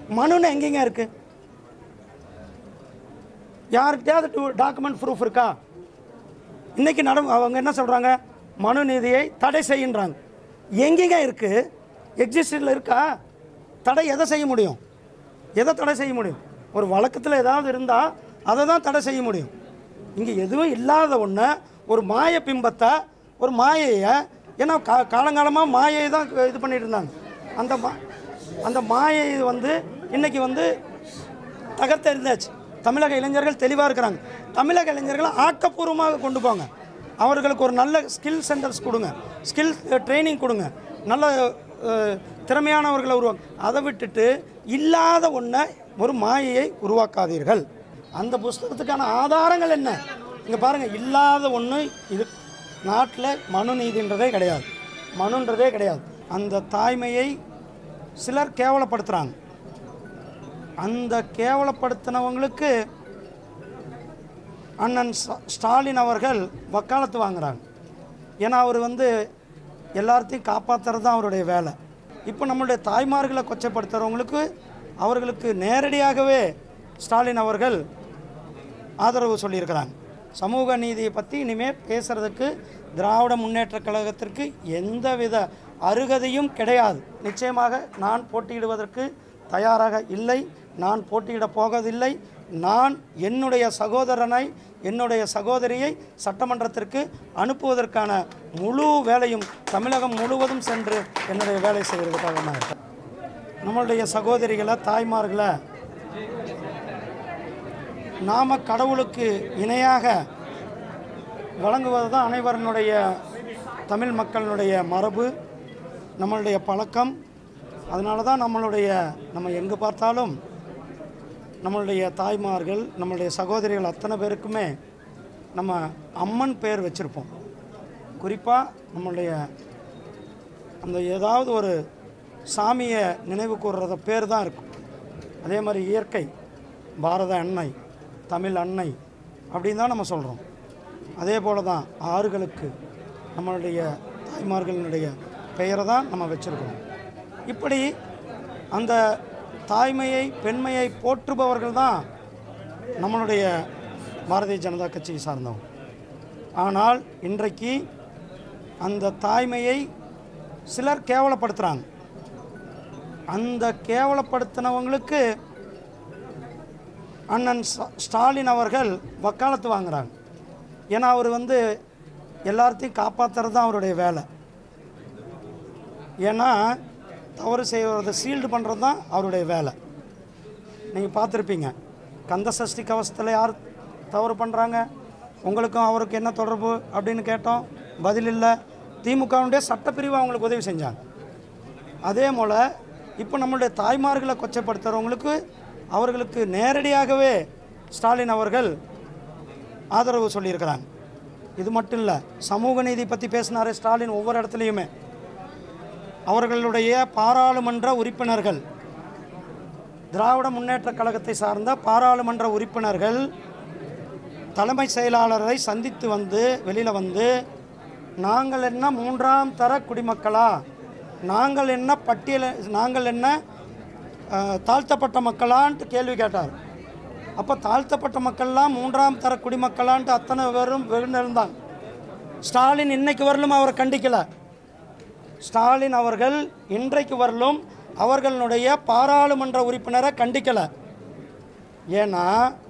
மனுன்னு எங்கேங்க இருக்கு யார்கிட்டயாவது டாக்குமெண்ட் ப்ரூஃப் இருக்கா இன்னைக்கு நட அவங்க என்ன சொல்கிறாங்க மனு நீதியை தடை செய்கின்றாங்க எங்கேங்க இருக்குது எக்ஸிஸ்டில் இருக்கா தடை எதை செய்ய முடியும் எதை தடை செய்ய முடியும் ஒரு வழக்கத்தில் ஏதாவது இருந்தால் அதை தான் தடை செய்ய முடியும் இங்கே எதுவும் இல்லாத ஒன்று ஒரு மாய பிம்பத்தை ஒரு மாயையை ஏன்னா கா காலங்காலமாக மாயையை தான் இது பண்ணிட்டு இருந்தாங்க அந்த மா அந்த மாயை வந்து இன்னைக்கு வந்து தகர்த்தெறிந்தாச்சு தமிழக இளைஞர்கள் தெளிவாக இருக்கிறாங்க தமிழக இளைஞர்களை ஆக்கப்பூர்வமாக கொண்டு போங்க அவர்களுக்கு ஒரு நல்ல ஸ்கில் சென்டர்ஸ் கொடுங்க ஸ்கில் ட்ரைனிங் கொடுங்க நல்ல அஹ், திறமையானவர்களை உருவாங்க அதை விட்டுட்டு இல்லாத ஒன்றை ஒரு மாயையை உருவாக்காதீர்கள் அந்த புஸ்தகத்துக்கான ஆதாரங்கள் என்ன இங்கே பாருங்கள் இல்லாத ஒன்று இது நாட்டில் மனு நீதின்றதே கிடையாது மனுன்றதே கிடையாது அந்த தாய்மையை சிலர் கேவலப்படுத்துகிறாங்க அந்த கேவலப்படுத்தினவங்களுக்கு அண்ணன் ஸ்டா- ஸ்டாலின் அவர்கள் வக்காலத்து வாங்குறாங்க ஏன்னா அவர் வந்து எல்லாத்தையும் காப்பாற்றுறது தான் அவருடைய வேலை இப்போ நம்மளுடைய தாய்மார்களை கொச்சப்படுத்துகிறவங்களுக்கு அவர்களுக்கு நேரடியாகவே ஸ்டாலின் அவர்கள் ஆதரவு சொல்லியிருக்கிறாங்க சமூக நீதியை பற்றி இனிமேல் பேசுகிறதுக்கு திராவிட முன்னேற்றக் கழகத்திற்கு எந்தவித அருகதையும் கிடையாது நிச்சயமாக நான் போட்டியிடுவதற்கு தயாராக இல்லை நான் போட்டியிடப் போவதில்லை நான் என்னுடைய சகோதரனை என்னுடைய சகோதரியை சட்டமன்றத்திற்கு அனுப்புவதற்கான முழு வேலையும் தமிழகம் முழுவதும் சென்று என்னுடைய வேலை செய்வதற்காக நான் இருக்கேன் நம்மளுடைய சகோதரிகளை தாய்மார்களை நாம கடவுளுக்கு இணையாக வழங்குவது தான் அனைவருடைய தமிழ் மக்களினுடைய மரபு நம்மளுடைய பழக்கம் அதனால தான் நம்மளுடைய நம்ம எங்கே பார்த்தாலும் நம்மளுடைய தாய்மார்கள் நம்மளுடைய சகோதரிகள் அத்தனை பேருக்குமே நம்ம அம்மன் பேர் வச்சுருப்போம் குறிப்பாக நம்மளுடைய அந்த ஏதாவது ஒரு சாமியை நினைவு கூறுறத பேர் தான் இருக்கும் அதே மாதிரி இயற்கை பாரத அன்னை தமிழ் அன்னை அப்படின்னு தான் நம்ம சொல்கிறோம் அதே போல தான் ஆறுகளுக்கு நம்மளுடைய தாய்மார்களினுடைய பெயரை தான் நம்ம வச்சுருக்கோம் இப்படி அந்த தாய்மையை பெண்மையை போற்றுபவர்கள் தான் நம்மளுடைய பாரதிய ஜனதா கட்சியை சார்ந்தவங்க ஆனால் இன்றைக்கு அந்த தாய்மையை சிலர் கேவலப்படுத்துகிறாங்க அந்த கேவலப்படுத்தினவங்களுக்கு அண்ணன் ஸ்டா- ஸ்டாலின் அவர்கள் வக்காலத்து வாங்குறாங்க ஏன்னா அவர் வந்து எல்லாத்தையும் காப்பாற்றுறது தான் அவருடைய வேலை ஏன்னா தவறு செய்வதை சீல்டு பண்ணுறது தான் அவருடைய வேலை நீங்கள் பார்த்துருப்பீங்க கந்த சஷ்டி கவசத்தில் யார் தவறு பண்ணுறாங்க உங்களுக்கும் அவருக்கு என்ன தொடர்பு அப்படின்னு கேட்டோம் பதில் இல்லை திமுகவுடைய சட்டப்பிரிவு அவங்களுக்கு உதவி செஞ்சாங்க அதே போல் இப்போ நம்மளுடைய தாய்மார்களை கொச்சப்படுத்துகிறவங்களுக்கு அவர்களுக்கு நேரடியாகவே ஸ்டாலின் அவர்கள் ஆதரவு சொல்லியிருக்கிறாங்க இது மட்டும் இல்லை சமூக நீதி பற்றி பேசினார் ஸ்டாலின் ஒவ்வொரு இடத்துலையுமே அவர்களுடைய பாராளுமன்ற உறுப்பினர்கள் திராவிட முன்னேற்றக் கழகத்தை சார்ந்த பாராளுமன்ற உறுப்பினர்கள் தலைமை செயலாளரை சந்தித்து வந்து வெளியில் வந்து நாங்கள் என்ன மூன்றாம் தர குடிமக்களா நாங்கள் என்ன பட்டியல நாங்கள் என்ன அஹ், தாழ்த்தப்பட்ட மக்களான்ட்டு கேள்வி கேட்டார் அப்போ தாழ்த்தப்பட்ட மக்கள்லாம் மூன்றாம் தர குடிமக்களான்ட்டு அத்தனை பேரும் இருந்தாங்க ஸ்டாலின் இன்னைக்கு வரலும் அவரை கண்டிக்கலை ஸ்டாலின் அவர்கள் இன்றைக்கு வரலும் அவர்களுடைய பாராளுமன்ற உறுப்பினரை கண்டிக்கலை ஏன்னா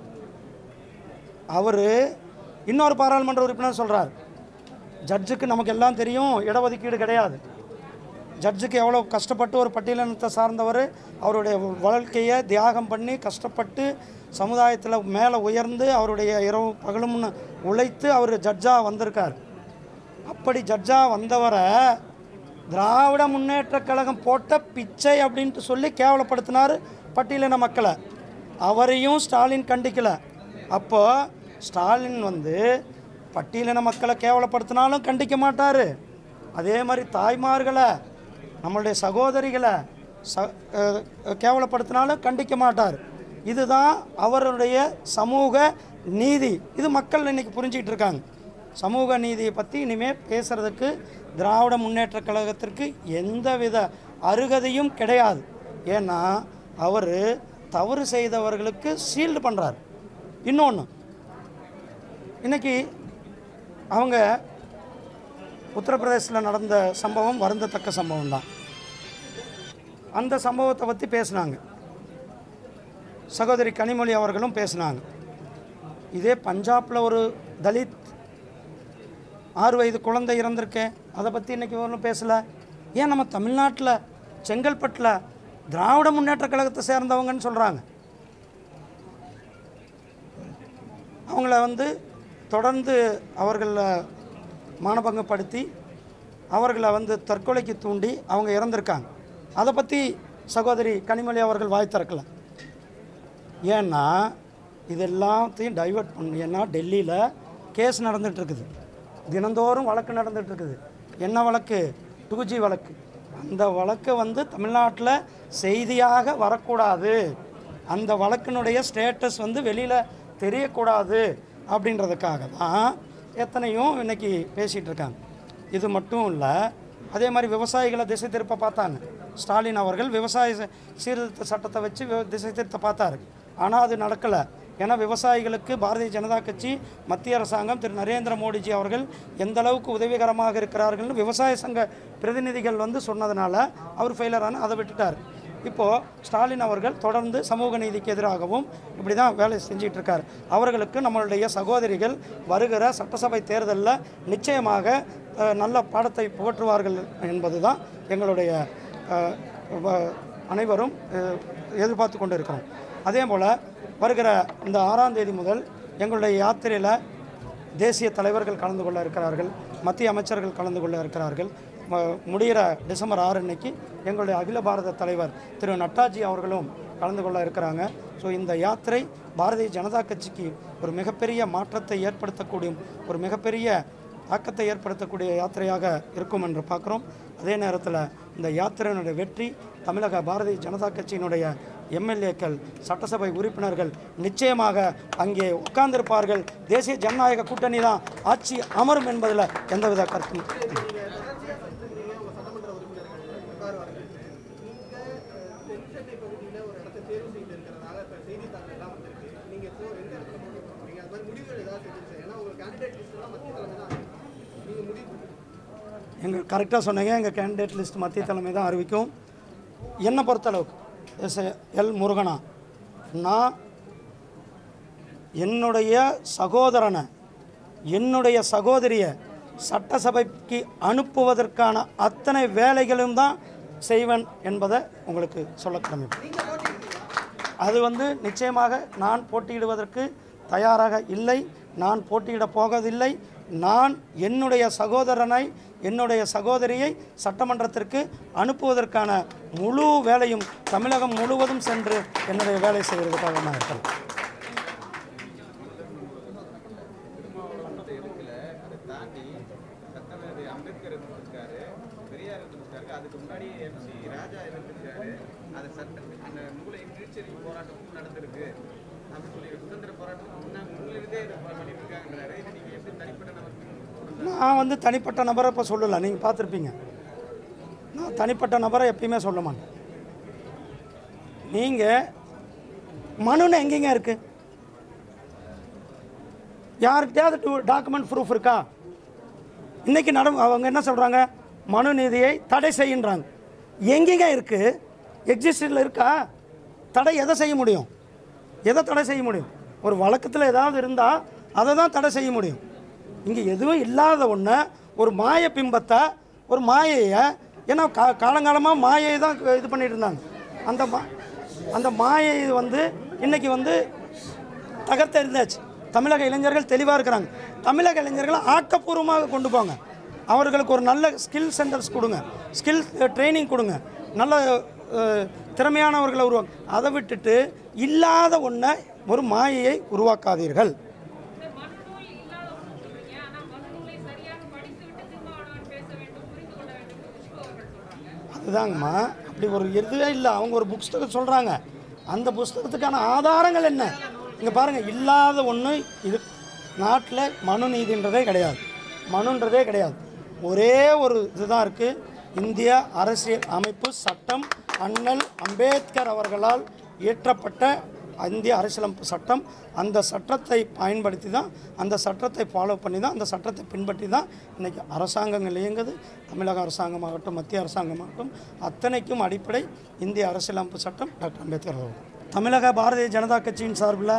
அவர் இன்னொரு பாராளுமன்ற உறுப்பினர் சொல்கிறார் ஜட்ஜுக்கு நமக்கு எல்லாம் தெரியும் இடஒதுக்கீடு கிடையாது ஜட்ஜுக்கு எவ்வளோ கஷ்டப்பட்டு ஒரு பட்டியலினத்தை சார்ந்தவர் அவருடைய வாழ்க்கையை தியாகம் பண்ணி கஷ்டப்பட்டு சமுதாயத்தில் மேலே உயர்ந்து அவருடைய இரவு பகலும்னு உழைத்து அவர் ஜட்ஜாக வந்திருக்கார் அப்படி ஜட்ஜாக வந்தவரை திராவிட முன்னேற்றக் கழகம் போட்ட பிச்சை அப்படின்ட்டு சொல்லி கேவலப்படுத்தினார் பட்டியலின மக்களை அவரையும் ஸ்டாலின் கண்டிக்கலை அப்போ ஸ்டாலின் வந்து பட்டியலின மக்களை கேவலப்படுத்தினாலும் கண்டிக்க மாட்டார் அதே மாதிரி தாய்மார்களை நம்மளுடைய சகோதரிகளை ச அஹ், கேவலப்படுத்தினாலும் கண்டிக்க மாட்டார் இதுதான் அவருடைய சமூக நீதி இது மக்கள் இன்னைக்கு புரிஞ்சிக்கிட்டு இருக்காங்க சமூக நீதியை பற்றி இனிமேல் பேசுகிறதுக்கு திராவிட முன்னேற்றக் கழகத்திற்கு எந்தவித அருகதையும் கிடையாது ஏன்னா அவர் தவறு செய்தவர்களுக்கு ஷீல்டு பண்ணுறார் இன்னொன்று இன்னைக்கு அவங்க உத்தரப்பிரதேசத்தில் நடந்த சம்பவம் வருந்தத்தக்க சம்பவம் தான் அந்த சம்பவத்தை பற்றி பேசுனாங்க சகோதரி கனிமொழி அவர்களும் பேசினாங்க இதே பஞ்சாபில் ஒரு தலித் ஆறு வயது குழந்தை இறந்திருக்கேன் அதை பற்றி இன்றைக்கி ஒன்றும் பேசலை ஏன் நம்ம தமிழ்நாட்டில் செங்கல்பட்டில் திராவிட முன்னேற்ற கழகத்தை சேர்ந்தவங்கன்னு சொல்கிறாங்க அவங்கள வந்து தொடர்ந்து அவர்களை மானபங்கப்படுத்தி அவர்களை வந்து தற்கொலைக்கு தூண்டி அவங்க இறந்துருக்காங்க அதை பற்றி சகோதரி கனிமொழி அவர்கள் வாய் திறக்கல ஏன்னா இது எல்லாத்தையும் டைவர்ட் பண்ணு ஏன்னா டெல்லியில் கேஸ் நடந்துட்டு இருக்குது தினந்தோறும் வழக்கு நடந்துட்டு இருக்குது என்ன வழக்கு டூ ஜி வழக்கு அந்த வழக்கு வந்து தமிழ்நாட்டில் செய்தியாக வரக்கூடாது அந்த வழக்கினுடைய ஸ்டேட்டஸ் வந்து வெளியில் தெரியக்கூடாது அப்படின்றதுக்காக தான் எத்தனையும் இன்னைக்கு பேசிகிட்டு இருக்காங்க இது மட்டும் இல்லை அதே மாதிரி விவசாயிகளை திசை திருப்ப பார்த்தாங்க ஸ்டாலின் அவர்கள் விவசாய ச- சீர்திருத்த சட்டத்தை வச்சு வி- திசை திருத்த பார்த்தாரு ஆனால் அது நடக்கலை ஏன்னா விவசாயிகளுக்கு பாரதிய ஜனதா கட்சி மத்திய அரசாங்கம் திரு நரேந்திர மோடிஜி அவர்கள் எந்த அளவுக்கு உதவிகரமாக இருக்கிறார்கள்னு விவசாய சங்க பிரதிநிதிகள் வந்து சொன்னதுனால அவர் ஃபெயிலரான அதை விட்டுட்டார் இப்போது ஸ்டாலின் அவர்கள் தொடர்ந்து சமூக நீதிக்கு எதிராகவும் இப்படி தான் வேலை செஞ்சிட்டு இருக்கார் அவர்களுக்கு நம்மளுடைய சகோதரிகள் வருகிற சட்டசபை தேர்தலில் நிச்சயமாக அஹ், நல்ல பாடத்தை புகற்றுவார்கள் என்பது தான் எங்களுடைய அஹ், வ- அனைவரும் அஹ், எதிர்பார்த்து கொண்டு இருக்கிறோம் அதே போல் வருகிற இந்த ஆறாம் தேதி முதல் எங்களுடைய யாத்திரையில் தேசிய தலைவர்கள் கலந்து கொள்ள இருக்கிறார்கள் மத்திய அமைச்சர்கள் கலந்து கொள்ள இருக்கிறார்கள் ம- முடிகிற டிசம்பர் ஆறு அன்னைக்கு எங்களுடைய அகில பாரத தலைவர் திரு நட்டாஜி அவர்களும் கலந்து கொள்ள இருக்கிறாங்க ஸோ இந்த யாத்திரை பாரதிய ஜனதா கட்சிக்கு ஒரு மிகப்பெரிய மாற்றத்தை ஏற்படுத்தக்கூடிய ஒரு மிகப்பெரிய தாக்கத்தை ஏற்படுத்தக்கூடிய யாத்திரையாக இருக்கும் என்று பார்க்குறோம் அதே நேரத்தில் இந்த யாத்திரையினுடைய வெற்றி தமிழக பாரதிய ஜனதா கட்சியினுடைய எம்எல்ஏக்கள் சட்டசபை உறுப்பினர்கள் நிச்சயமாக அங்கே உட்கார்ந்திருப்பார்கள் தேசிய ஜனநாயக கூட்டணி தான் ஆட்சி அமரும் என்பதில் எந்தவித கருத்தும் இல்லை. எங்கள் கரெக்டாக சொன்னீங்க எங்கள் கேண்டிடேட் லிஸ்ட் மத்திய தலைமை தான் அறிவிக்கும் என்னை பொறுத்தளவுக்கு எஸ் எல் முருகனா நான் என்னுடைய சகோதரனை என்னுடைய சகோதரியை சட்டசபைக்கு அனுப்புவதற்கான அத்தனை வேலைகளும் தான் செய்வேன் என்பதை உங்களுக்கு சொல்ல கடமைப்பட்டேன் அது வந்து நிச்சயமாக நான் போட்டியிடுவதற்கு தயாராக இல்லை நான் போட்டியிடப் போவதில்லை நான் என்னுடைய சகோதரனை என்னுடைய சகோதரியை சட்டமன்றத்திற்கு அனுப்புவதற்கான முழு வேலையும் தமிழகம் முழுவதும் சென்று என்னுடைய வேலை செய்வதற்காக நான் இருக்கிறேன் அதை தாண்டி சட்டமேதை அம்பேத்கர் இருந்திருக்காரு பெரியார் இருந்திருக்காரு அதுக்கு முன்னாடி எம்சி ராஜா இருந்திருக்காரு அது சட்ட அந்த நூலை கீழ்ச்செறி போராட்டமும் நடந்திருக்கு அப்படின்னு சொல்லி சுதந்திர போராட்டமும் முன்ன முன்னிலிருந்தே இதை பண்ணிட்டு இருக்காங்கன்றாரு இது நீங்க எப்படி தனிப்பட்ட நபருக்கு நான் வந்து தனிப்பட்ட நபரை இப்போ சொல்லலை நீங்கள் பார்த்துருப்பீங்க நான் தனிப்பட்ட நபரை எப்பயுமே சொல்ல மாட்டேன் நீங்கள் மனுன்னு எங்கேங்க இருக்கு யாருக்கிட்டையாவது டூ டாக்குமெண்ட் ப்ரூஃப் இருக்கா இன்னைக்கு நட அவங்க என்ன சொல்கிறாங்க மனு நீதியை தடை செய்கின்றாங்க எங்கேங்க இருக்குது எக்ஸிஸ்டில் இருக்கா தடை எதை செய்ய முடியும் எதை தடை செய்ய முடியும் ஒரு வழக்கத்தில் ஏதாவது இருந்தால் அதை தான் தடை செய்ய முடியும் இங்கே எதுவும் இல்லாத ஒன்று ஒரு மாய பிம்பத்தை ஒரு மாயையை ஏன்னா கா காலங்காலமாக மாயை தான் இது பண்ணிட்டு இருந்தாங்க அந்த மா அந்த மாயை வந்து இன்னைக்கு வந்து தகர்த்தெறிந்தாச்சு தமிழக இளைஞர்கள் தெளிவாக இருக்கிறாங்க தமிழக இளைஞர்களை ஆக்கப்பூர்வமாக கொண்டு போங்க அவர்களுக்கு ஒரு நல்ல ஸ்கில் சென்டர்ஸ் கொடுங்க ஸ்கில் ட்ரைனிங் கொடுங்க நல்ல அஹ், திறமையானவர்களை உருவாங்க அதை விட்டுட்டு இல்லாத ஒன்றை ஒரு மாயையை உருவாக்காதீர்கள் மனுநூல் இல்லாத ஒன்று சொல்றீங்க ஆனா மனுநூலை சரியாக படித்துவிட்டு திருமாவளவன் பேச வேண்டும் புரிந்து கொள்ள வேண்டும் குஷ்பு அவர்கள் சொல்றாங்க அதுதாங்கம்மா அப்படி ஒரு இதுவே இல்லை அவங்க ஒரு புஸ்தகம் சொல்கிறாங்க அந்த புஸ்தகத்துக்கான ஆதாரங்கள் என்ன இங்கே பாருங்கள் இல்லாத ஒன்று இது நாட்டில் மனு நீதின்றதே கிடையாது மனுன்றதே கிடையாது ஒரே ஒரு இதுதான் இருக்குது இந்திய அரசியல் அமைப்பு சட்டம் அண்ணல் அம்பேத்கர் அவர்களால் இயற்றப்பட்ட இந்திய அரசியலமைப்பு சட்டம் அந்த சட்டத்தை பயன்படுத்தி தான் அந்த சட்டத்தை ஃபாலோ பண்ணி தான் அந்த சட்டத்தை பின்பற்றி தான் இன்றைக்கி அரசாங்கங்கள் இயங்குது தமிழக அரசாங்கமாகட்டும் மத்திய அரசாங்கமாகட்டும் அத்தனைக்கும் அடிப்படை இந்திய அரசியலமைப்பு சட்டம் டாக்டர் அம்பேத்கர் அவர்கள் தமிழக பாரதிய ஜனதா கட்சியின் சார்பில்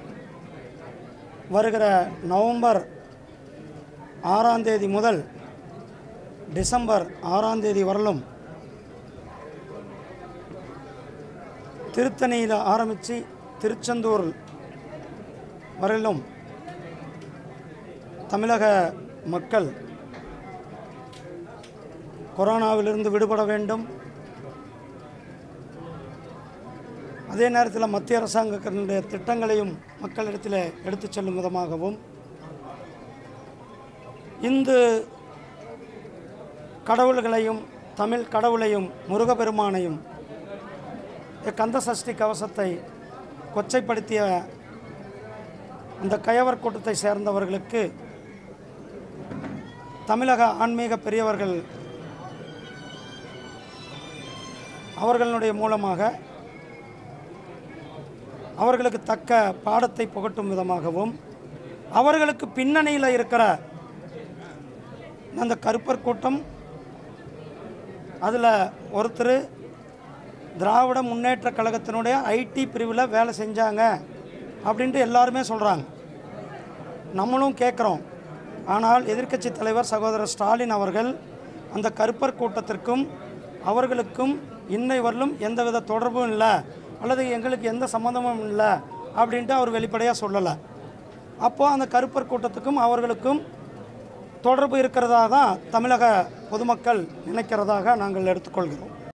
வருகிற நவம்பர் ஆறாம் தேதி முதல் டிசம்பர் ஆறாம் தேதி வரலும் திருத்தணியில் ஆரம்பித்து திருச்செந்தூர் வரையிலும் தமிழக மக்கள் கொரோனாவிலிருந்து விடுபட வேண்டும் அதே நேரத்தில் மத்திய அரசாங்கத்தினுடைய திட்டங்களையும் மக்களிடத்தில் எடுத்துச் செல்லும் விதமாகவும் இந்து கடவுள்களையும் தமிழ் கடவுளையும் முருகப்பெருமானையும் கந்த சஷ்டி கவசத்தை கொச்சைப்படுத்திய அந்த கயவர் கூட்டத்தை சேர்ந்தவர்களுக்கு தமிழக ஆன்மீக பெரியவர்கள் அவர்களுடைய மூலமாக அவர்களுக்கு தக்க பாடத்தை புகட்டும் விதமாகவும் அவர்களுக்கு பின்னணியில் இருக்கிற அந்த கருப்பர் கூட்டம் அதில் ஒருத்தர் திராவிட முன்னேற்ற கழகத்தினுடைய ஐடி பிரிவில் வேலை செஞ்சாங்க அப்படின்ட்டு எல்லாருமே சொல்கிறாங்க நம்மளும் கேட்குறோம் ஆனால் எதிர்க்கட்சி தலைவர் சகோதரர் ஸ்டாலின் அவர்கள் அந்த கருப்பர் கூட்டத்திற்கும் அவர்களுக்கும் இன்னை வரலும் எந்தவித தொடர்பும் இல்லை அல்லது எங்களுக்கு எந்த சம்மந்தமும் இல்லை அப்படின்ட்டு அவர் வெளிப்படையாக சொல்லலை அப்போது அந்த கருப்பர் கூட்டத்துக்கும் அவர்களுக்கும் தொடர்பு இருக்கிறதா தான் தமிழக பொதுமக்கள் நினைக்கிறதாக நாங்கள் எடுத்துக்கொள்கிறோம்